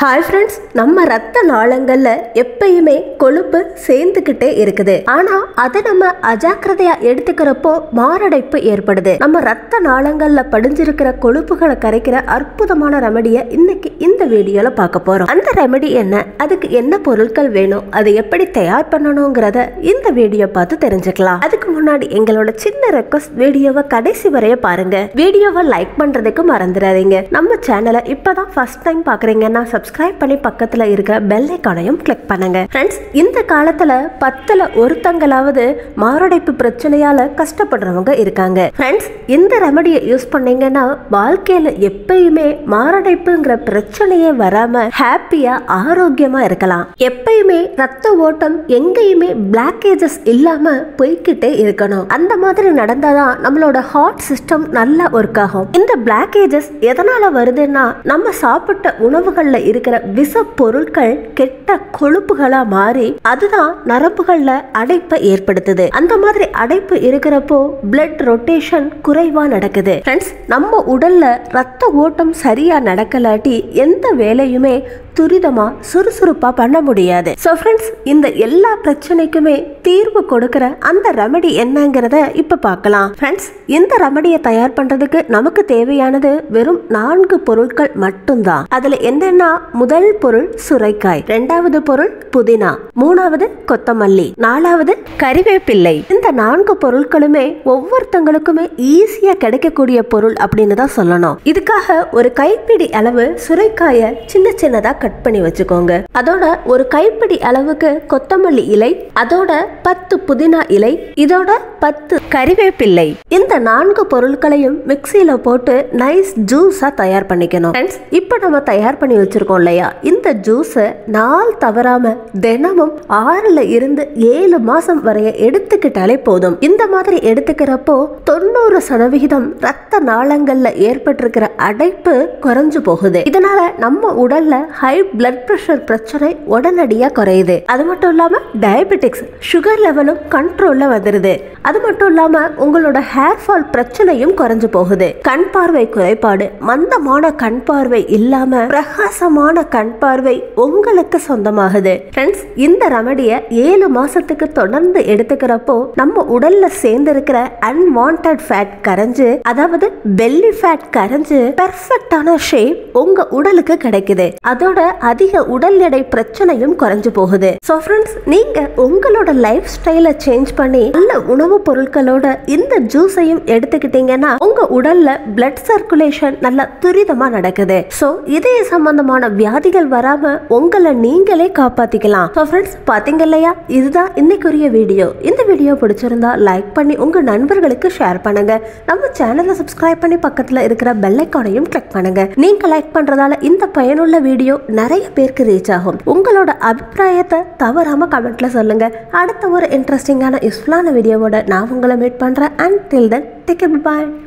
hi friends நம்ம ரத்த நாளங்கள்ல எப்பயுமே கொழுப்பு சேர்ந்துக்கிட்டே இருக்குது ஆனா அதை நம்ம அஜாக்கிரதையா எடுத்துக்கிறப்போ மாரடைப்பு ஏற்படுது நம்ம ரத்த நாளங்கள்ல படிஞ்சிருக்கிற கொழுப்புகளை கரைக்கிற அற்புதமான ரெமடியை இன்னைக்கு இந்த வீடியோல பார்க்க போறோம் அந்த ரெமடி என்ன அதுக்கு என்ன பொருட்கள் வேணும் அதை எப்படி தயார் பண்ணணுங்கிறத இந்த வீடியோ பார்த்து தெரிஞ்சுக்கலாம் அதுக்கு முன்னாடி எங்களோட சின்ன ரெக்வஸ்ட் வீடியோவை கடைசி வரைய பாருங்க வீடியோவை லைக் பண்றதுக்கு மறந்துடாதீங்க நம்ம சேனலை இப்பதான் ஃபர்ஸ்ட் டைம் பாக்குறீங்கன்னா சப்ஸ்கிரைப் பண்ணி பக்கத்துல இருக்க பெல் ஐக்கானையும் கிளிக் பண்ணுங்க ஃப்ரெண்ட்ஸ் இந்த காலத்துல பத்துல ஒருத்தங்களாவது மாரடைப்பு பிரச்சனையால கஷ்டப்படுறவங்க இருக்காங்க ஃப்ரெண்ட்ஸ் இந்த ரெமடியை யூஸ் பண்ணீங்கன்னா வாழ்க்கையில எப்பயுமே மாரடைப்புங்கிற பிரச்சனையே வராம ஹாப்பியா ஆரோக்கியமா இருக்கலாம் எப்பயுமே ரத்த ஓட்டம் எங்கேயுமே பிளாக்கேஜஸ் இல்லாம போய்கிட்டே இருக்கணும் அந்த மாதிரி நடந்தாதான் நம்மளோட ஹார்ட் சிஸ்டம் நல்லா ஒர்க் ஆகும் இந்த பிளாக்கேஜஸ் எதனால வருதுன்னா நம்ம சாப்பிட்ட உணவுகள்ல இருக்கிற விஷ பொருட்கள் கெட்ட கொழுப்புகளா மாறி அதுதான் நரம்புகள்ல அடைப்பை ஏற்படுத்துது அந்த மாதிரி அடைப்பு இருக்கிறப்போ பிளட் ரொட்டேஷன் குறைவா நடக்குது ஃப்ரெண்ட்ஸ் நம்ம உடல்ல ரத்த ஓட்டம் சரியா நடக்கலாட்டி எந்த வேலையுமே துரிதமா சுறுசுறுப்பா பண்ண முடியாது ஸோ ஃப்ரெண்ட்ஸ் இந்த எல்லா பிரச்சனைக்குமே தீர்வு கொடுக்கிற அந்த ரெமடி என்னங்கிறத இப்ப பார்க்கலாம் ஃப்ரெண்ட்ஸ் இந்த ரெமடியை தயார் பண்றதுக்கு நமக்கு தேவையானது வெறும் நான்கு பொருட்கள் மட்டும்தான் அதுல என்னன்னா முதல் பொருள் சுரைக்காய் ரெண்டாவது பொருள் புதினா மூணாவது கொத்தமல்லி நாலாவது கறிவேப்பிள்ளை இந்த நான்கு பொருட்களுமே ஒவ்வொருத்தங்களுக்குமே ஈஸியா கிடைக்கக்கூடிய பொருள் அப்படின்னு தான் சொல்லணும் இதுக்காக ஒரு கைப்பிடி அளவு சுரைக்காய சின்ன சின்னதா கட் பண்ணி வச்சுக்கோங்க அதோட ஒரு கைப்பிடி அளவுக்கு கொத்தமல்லி இலை அதோட பத்து புதினா இலை இதோட பத்து கறிவேப்பிள்ளை இந்த நான்கு பொருட்களையும் மிக்சியில போட்டு நைஸ் ஜூஸா தயார் பண்ணிக்கணும் ஃப்ரெண்ட்ஸ் இப்போ நம்ம தயார் பண்ணி வச்சிருக்கோம் இல்லையா இந்த ஜூஸை நாள் தவறாம தினமும் ஆறுல இருந்து ஏழு மாசம் வரைய எடுத்துக்கிட்டாலே போதும் இந்த மாதிரி எடுத்துக்கிறப்போ தொண்ணூறு சதவிகிதம் ரத்த நாளங்கள்ல ஏற்பட்டிருக்கிற அடைப்பு குறைஞ்சு போகுது இதனால நம்ம உடல்ல ஹை பிளட் பிரஷர் பிரச்சனை உடனடியா குறையுது அது மட்டும் இல்லாம டயபெட்டிக்ஸ் சுகர் லெவலும் கண்ட்ரோல்ல வந்துருது அது மட்டும் இல்லாம உங்களோட ஹேர் ஃபால் பிரச்சனையும் குறைஞ்சு போகுது கண் பார்வை குறைபாடு மந்தமான கண் பார்வை இல்லாம பிரகாசமான கண் பார்வை உங்களுக்கு சொந்தமாகுது ஃப்ரெண்ட்ஸ் இந்த ரெமடியை ஏழு மாசத்துக்கு தொடர்ந்து எடுத்துக்கிறப்போ நம்ம உடல்ல சேர்ந்திருக்கிற அன்வான்ட் ஃபேட் கரைஞ்சு அதாவது பெல்லி ஃபேட் கரைஞ்சு பெர்ஃபெக்டான ஷேப் உங்க உடலுக்கு கிடைக்குது அதோட அதிக உடல் எடை பிரச்சனையும் குறைஞ்சு போகுது ஸோ ஃப்ரெண்ட்ஸ் நீங்க உங்களோட லைஃப் ஸ்டைலை சேஞ்ச் பண்ணி நல்ல உணவுப் பொருட்களோட இந்த ஜூஸையும் எடுத்துக்கிட்டீங்கன்னா உங்க உடல்ல பிளட் சர்க்குலேஷன் நல்லா துரிதமா நடக்குது ஸோ இதய சம்பந்தமான வியாதிகள் வராம உங்களை நீங்களே காப்பாத்திக்கலாம் ஸோ ஃப்ரெண்ட்ஸ் பாத்தீங்க இல்லையா இதுதான் இன்னைக்குரிய வீடியோ இந்த வீடியோ பிடிச்சிருந்தா லைக் பண்ணி உங்க நண்பர்களுக்கு ஷேர் பண்ணுங்க நம்ம சேனலை சப்ஸ்கிரைப் பண்ணி பக்கத்துல இருக்கிற பெல் ஐக்கானையும் கிளிக் பண்ணுங்க நீங்க லைக் பண்றதால இந்த பயனுள்ள வீடியோ நிறைய பேருக்கு ரீச் ஆகும் உங்களோட அபிப்பிராயத்தை தவறாம கமெண்ட்ல சொல்லுங்க அடுத்த ஒரு இன்ட்ரெஸ்டிங்கான யூஸ்ஃபுல்லான வீடியோவோட நான் உங்களை மீட் பண்றேன் and till then take bye